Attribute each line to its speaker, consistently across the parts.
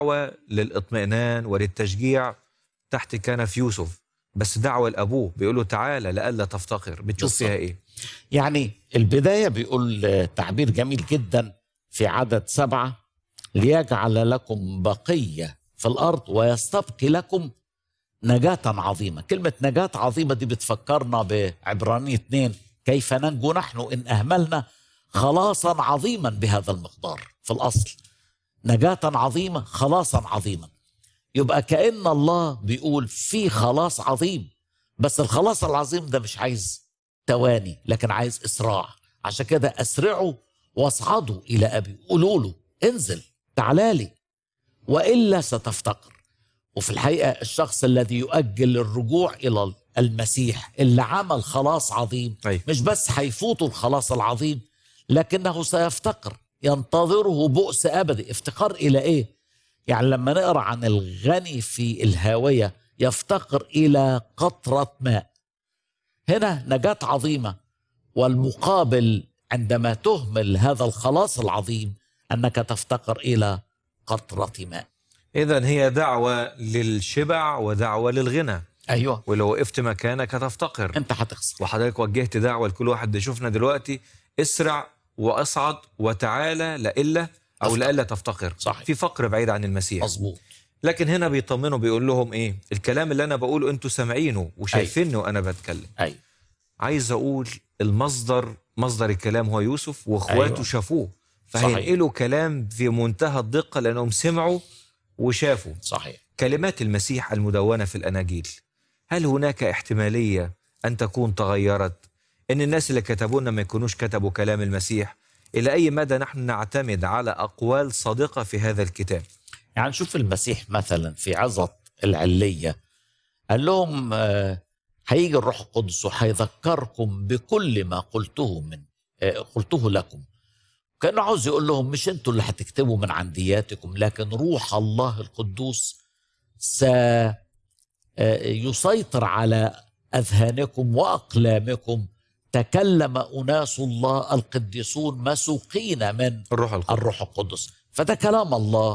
Speaker 1: دعوة للاطمئنان وللتشجيع تحت كنف يوسف بس دعوة لأبوه بيقول له تعالى لألا تفتقر بتشوف فيها
Speaker 2: بالظبط.
Speaker 1: إيه
Speaker 2: يعني البداية بيقول آه، تعبير جميل جدا في عدد سبعة ليجعل لكم بقية في الأرض ويستبقي لكم نجاة عظيمة كلمة نجاة عظيمة دي بتفكرنا بعبرانية اتنين كيف ننجو نحن إن أهملنا خلاصا عظيما بهذا المقدار في الأصل نجاة عظيمة خلاصا عظيما يبقى كأن الله بيقول في خلاص عظيم بس الخلاص العظيم ده مش عايز تواني لكن عايز إسراع عشان كده أسرعوا واصعدوا إلى أبي قولوا له انزل تعالى لي وإلا ستفتقر وفي الحقيقة الشخص الذي يؤجل الرجوع إلى المسيح اللي عمل خلاص عظيم
Speaker 1: أي.
Speaker 2: مش بس هيفوته الخلاص العظيم لكنه سيفتقر ينتظره بؤس أبدي افتقار إلى إيه؟ يعني لما نقرأ عن الغني في الهاوية يفتقر إلى قطرة ماء هنا نجاة عظيمة والمقابل عندما تهمل هذا الخلاص العظيم أنك تفتقر إلى قطرة ماء
Speaker 1: إذا هي دعوة للشبع ودعوة للغنى
Speaker 2: أيوة
Speaker 1: ولو وقفت مكانك هتفتقر
Speaker 2: أنت هتخسر
Speaker 1: وحضرتك وجهت دعوة لكل واحد بيشوفنا دلوقتي اسرع واصعد وتعالى لإلا أو
Speaker 2: تفتقر.
Speaker 1: لإلا تفتقر
Speaker 2: صحيح.
Speaker 1: في فقر بعيد عن المسيح
Speaker 2: مظبوط
Speaker 1: لكن هنا بيطمنوا بيقول لهم إيه الكلام اللي أنا بقوله أنتوا سامعينه وشايفينه وأنا بتكلم
Speaker 2: أيوة
Speaker 1: عايز أقول المصدر مصدر الكلام هو يوسف واخواته
Speaker 2: أيوة.
Speaker 1: أيوة. شافوه
Speaker 2: صحيح.
Speaker 1: فهينقلوا كلام في منتهى الدقة لأنهم سمعوا وشافوا
Speaker 2: صحيح
Speaker 1: كلمات المسيح المدونة في الأناجيل هل هناك احتمالية أن تكون تغيرت أن الناس اللي كتبوا لنا ما يكونوش كتبوا كلام المسيح إلى أي مدى نحن نعتمد على أقوال صادقة في هذا الكتاب
Speaker 2: يعني نشوف المسيح مثلا في عظة العلية قال لهم آه، هيجي الروح القدس وهيذكركم بكل ما قلته من آه، قلته لكم كانه عاوز يقول لهم مش انتوا اللي هتكتبوا من عندياتكم لكن روح الله القدوس سيسيطر على اذهانكم واقلامكم تكلم اناس الله القديسون مسوقين من
Speaker 1: الروح القدس
Speaker 2: الروح القدس فده كلام الله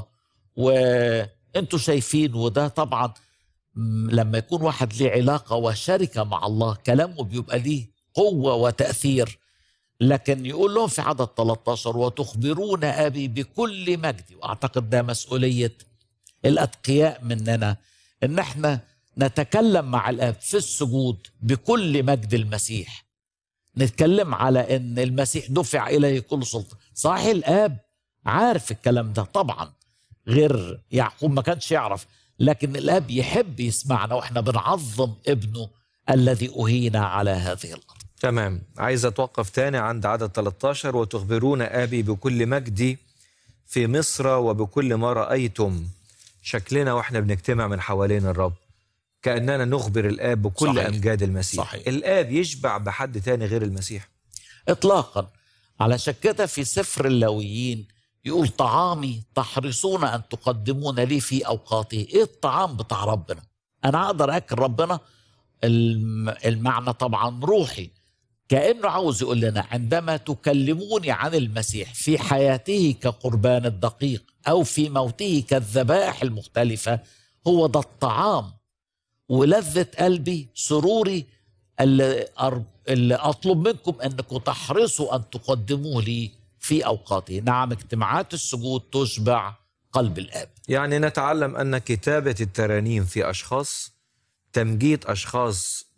Speaker 2: وانتوا شايفين وده طبعا م- لما يكون واحد ليه علاقة وشركة مع الله كلامه بيبقى ليه قوة وتأثير لكن يقول لهم في عدد 13 وتخبرون أبي بكل مجدي وأعتقد ده مسؤولية الأتقياء مننا إن احنا نتكلم مع الآب في السجود بكل مجد المسيح نتكلم على ان المسيح دفع اليه كل سلطه صحيح الاب عارف الكلام ده طبعا غير يعقوب ما كانش يعرف لكن الاب يحب يسمعنا واحنا بنعظم ابنه الذي اهين على هذه الارض
Speaker 1: تمام عايز أتوقف تاني عند عدد 13 وتخبرون أبي بكل مجدي في مصر وبكل ما رأيتم شكلنا وإحنا بنجتمع من حوالين الرب كأننا نخبر الآب بكل
Speaker 2: صحيح.
Speaker 1: أمجاد المسيح
Speaker 2: صحيح.
Speaker 1: الآب يشبع بحد تاني غير المسيح
Speaker 2: اطلاقا علشان كده في سفر اللاويين يقول طعامي تحرصون ان تقدمون لي في اوقاته ايه الطعام بتاع ربنا انا اقدر اكل ربنا الم- المعنى طبعا روحي كانه عاوز يقول لنا عندما تكلموني عن المسيح في حياته كقربان الدقيق او في موته كالذبائح المختلفه هو ده الطعام ولذة قلبي سروري اللي, أر... اللي أطلب منكم أنكم تحرصوا أن تقدموه لي في أوقاته نعم اجتماعات السجود تشبع قلب الآب
Speaker 1: يعني نتعلم أن كتابة الترانيم في أشخاص تمجيد أشخاص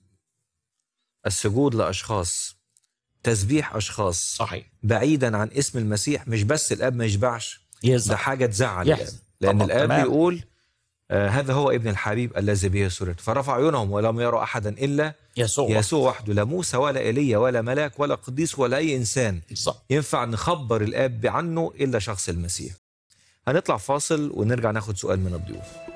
Speaker 1: السجود لأشخاص تسبيح أشخاص
Speaker 2: صحيح
Speaker 1: بعيدا عن اسم المسيح مش بس الاب ما يشبعش ده
Speaker 2: يزعل
Speaker 1: حاجه تزعل
Speaker 2: يحزن.
Speaker 1: الاب لان
Speaker 2: طبعاً،
Speaker 1: الاب
Speaker 2: تمام.
Speaker 1: بيقول آه هذا هو ابن الحبيب الذي به سررت فرفع عيونهم ولم يروا احدا الا
Speaker 2: يسوع
Speaker 1: يسوع وحده لا موسى ولا ايليا ولا ملاك ولا قديس ولا اي انسان
Speaker 2: صح.
Speaker 1: ينفع نخبر الاب عنه الا شخص المسيح هنطلع فاصل ونرجع ناخد سؤال من الضيوف